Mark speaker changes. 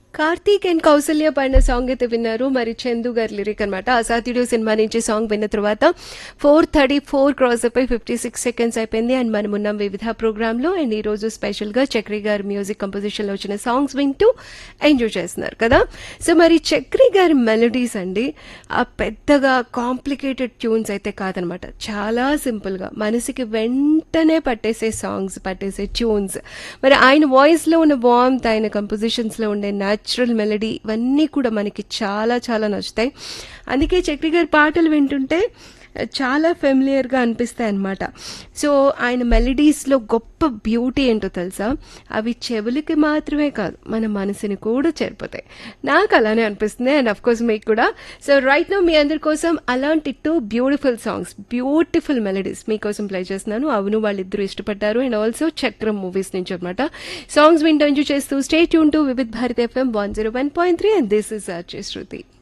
Speaker 1: Karthik and Kaushalya పాడిన song అయితే విన్నారు మరి చందు గారి లిరిక్ అనమాట అసాధ్యుడు సినిమా నుంచి సాంగ్ విన్న తర్వాత ఫోర్ థర్టీ ఫోర్ క్రాస్ అయిపోయి ఫిఫ్టీ సిక్స్ సెకండ్స్ అయిపోయింది అండ్ మనం ఉన్నాం వివిధ ప్రోగ్రాంలో అండ్ ఈ రోజు స్పెషల్గా చక్రి గారి మ్యూజిక్ కంపోజిషన్లో వచ్చిన సాంగ్స్ వింటూ ఎంజాయ్ చేస్తున్నారు కదా సో మరి చక్రి గారి మెలడీస్ అండి ఆ పెద్దగా కాంప్లికేటెడ్ ట్యూన్స్ అయితే కాదనమాట చాలా సింపుల్గా మనసుకి వెంటనే పట్టేసే సాంగ్స్ పట్టేసే ట్యూన్స్ మరి ఆయన వాయిస్లో ఉన్న వామ్త్ ఆయన కంపోజిషన్స్లో ఉండే న్యాచురల్ మెలడీ ఇవన్నీ కూడా మనకి చాలా చాలా నచ్చుతాయి అందుకే చక్రి గారి పాటలు వింటుంటే చాలా ఫెమిలియర్గా అనిపిస్తాయి అన్నమాట సో ఆయన మెలడీస్లో గొప్ప బ్యూటీ ఏంటో తెలుసా అవి చెవులకి మాత్రమే కాదు మన మనసుని కూడా చేరిపోతాయి నాకు అలానే అనిపిస్తుంది అండ్ అఫ్ కోర్స్ మీకు కూడా సో రైట్ నో మీ అందరి కోసం అలాంటి two beautiful songs beautiful melodies మీకోసం ప్లే చేస్తున్నాను అవును వాళ్ళిద్దరూ ఇష్టపడ్డారు అండ్ ఆల్సో చక్రం మూవీస్ నుంచి అనమాట సాంగ్స్ వింటూ ఎంజాయ్ చేస్తూ stay tune to Vividh Bharat FM one zero one point three and this is RJ Shruti